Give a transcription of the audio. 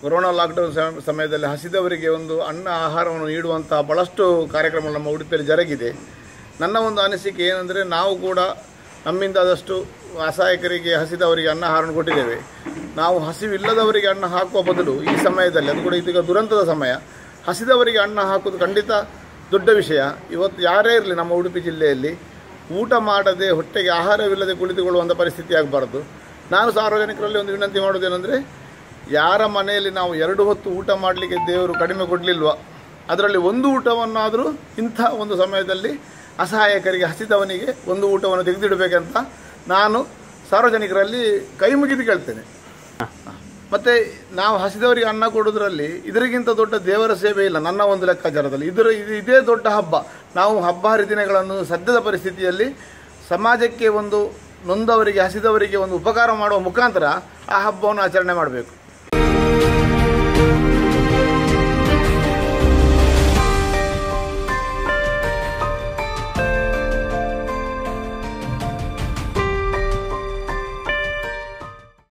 corona lockdown ಸಮ- ಸಮಯದಲ್ಲಿ ಹಸಿದವರಿಗೆ ಒಂದು ಅನ್ನ ಆಹಾರವನ್ನು ನೀಡುವಂಥ ಭಾಳಷ್ಟು ಕಾರ್ಯಕ್ರಮ ನಮ್ಮ ಉಡುಪಿಯಲ್ಲಿ ಜರುಗಿದೆ ನನ್ನ ಒಂದು ಅನಿಸಿಕೆ ಏನಂದರೆ ನಾವು ಕೂಡ ನಮ್ಮಿಂದ ಆದಷ್ಟು ಅಸಹಾಯಕರಿಗೆ ಹಸಿದವರಿಗೆ ಅನ್ನ ಆಹಾರವನ್ನು ಕೊಟ್ಟಿದ್ದೇವೆ ನಾವು ಹಸಿವಿಲ್ಲದವರಿಗೆ ಅನ್ನ ಹಾಕುವ ಬದಲು ಈ ಸಮಯದಲ್ಲಿ ಅದು ಕೂಡ ಇದೀಗ ದುರಂತದ ಸಮಯ ಹಸಿದವರಿಗೆ ಅನ್ನ ಹಾಕುವುದು ಖಂಡಿತ ದೊಡ್ಡ ವಿಷಯ ಇವತ್ತು ಯಾರೇ ಇರಲಿ ನಮ್ಮ ಉಡುಪಿ ಜಿಲ್ಲೆಯಲ್ಲಿ ಊಟ ಮಾಡದೆ ಹೊಟ್ಟೆಗೆ ಆಹಾರವಿಲ್ಲದೆ ಕುಳಿತುಕೊಳ್ಳುವಂಥ ಪರಿಸ್ಥಿತಿ ಆಗಬಾರ್ದು ನಾನು ಸಾರ್ವಜನಿಕರಲ್ಲಿ ಒಂದು ವಿನಂತಿ ಮಾಡೋದೇನೆಂದರೆ ಯಾರ ಮನೆಯಲ್ಲಿ ನಾವು ಎರಡು ಹೊತ್ತು ಊಟ ಮಾಡಲಿಕ್ಕೆ ದೇವರು ಕಡಿಮೆ ಕೊಡಲಿಲ್ವ ಅದರಲ್ಲಿ ಒಂದು ಊಟವನ್ನಾದರೂ ಇಂಥ ಒಂದು ಸಮಯದಲ್ಲಿ ಅಸಹಾಯಕರಿಗೆ ಹಸಿದವನಿಗೆ ಒಂದು ಊಟವನ್ನು ತೆಗೆದಿಡಬೇಕಂತ ನಾನು ಸಾರ್ವಜನಿಕರಲ್ಲಿ ಕೈ ಮುಗಿದು ಕೇಳ್ತೇನೆ ಮತ್ತು ನಾವು ಹಸಿದವರಿಗೆ ಅನ್ನ ಕೊಡೋದ್ರಲ್ಲಿ ಇದರಿಗಿಂತ ದೊಡ್ಡ ದೇವರ ಸೇವೆ ಇಲ್ಲ ನನ್ನ ಒಂದು ಲೆಕ್ಕಾಚಾರದಲ್ಲಿ ಇದರ ಇದು ಇದೇ ದೊಡ್ಡ ಹಬ್ಬ ನಾವು ಹಬ್ಬ ಹರಿದಿನಗಳನ್ನು ಸದ್ಯದ ಪರಿಸ್ಥಿತಿಯಲ್ಲಿ ಸಮಾಜಕ್ಕೆ ಒಂದು ನೊಂದವರಿಗೆ ಹಸಿದವರಿಗೆ ಒಂದು ಉಪಕಾರ ಮಾಡುವ ಮುಖಾಂತರ ಆ ಹಬ್ಬವನ್ನು ಆಚರಣೆ ಮಾಡಬೇಕು